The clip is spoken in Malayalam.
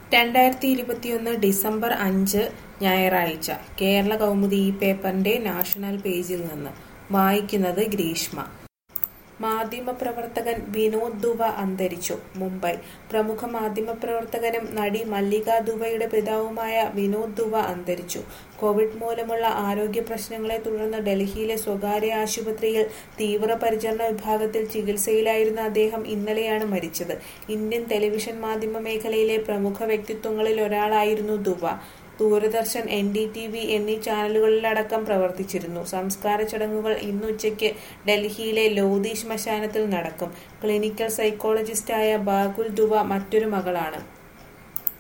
രണ്ടായിരത്തി ഇരുപത്തിയൊന്ന് ഡിസംബർ അഞ്ച് ഞായറാഴ്ച കേരള കൗമുദി ഈ പേപ്പറിന്റെ നാഷണൽ പേജിൽ നിന്ന് വായിക്കുന്നത് ഗ്രീഷ്മ മാധ്യമപ്രവർത്തകൻ വിനോദ് ദുവ അന്തരിച്ചു മുംബൈ പ്രമുഖ മാധ്യമപ്രവർത്തകനും നടി മല്ലിക ദുവയുടെ പിതാവുമായ വിനോദ് ദുവ അന്തരിച്ചു കോവിഡ് മൂലമുള്ള ആരോഗ്യ പ്രശ്നങ്ങളെ തുടർന്ന് ഡൽഹിയിലെ സ്വകാര്യ ആശുപത്രിയിൽ തീവ്രപരിചരണ വിഭാഗത്തിൽ ചികിത്സയിലായിരുന്ന അദ്ദേഹം ഇന്നലെയാണ് മരിച്ചത് ഇന്ത്യൻ ടെലിവിഷൻ മാധ്യമ മേഖലയിലെ പ്രമുഖ വ്യക്തിത്വങ്ങളിൽ ഒരാളായിരുന്നു Dua Doordarshan N D T V എന്നീ ചാനലുകളിലടക്കം പ്രവർത്തിച്ചിരുന്നു സംസ്കാര ചടങ്ങുകൾ ഇന്നുച്ചയ്ക്ക് ഡൽഹിയിലെ ലോധി ശ്മശാനത്തിൽ നടക്കും ക്ലിനിക്കൽ സൈക്കോളജിസ്റ്റായ ബാഗുൽ ദുവ മറ്റൊരു മകളാണ്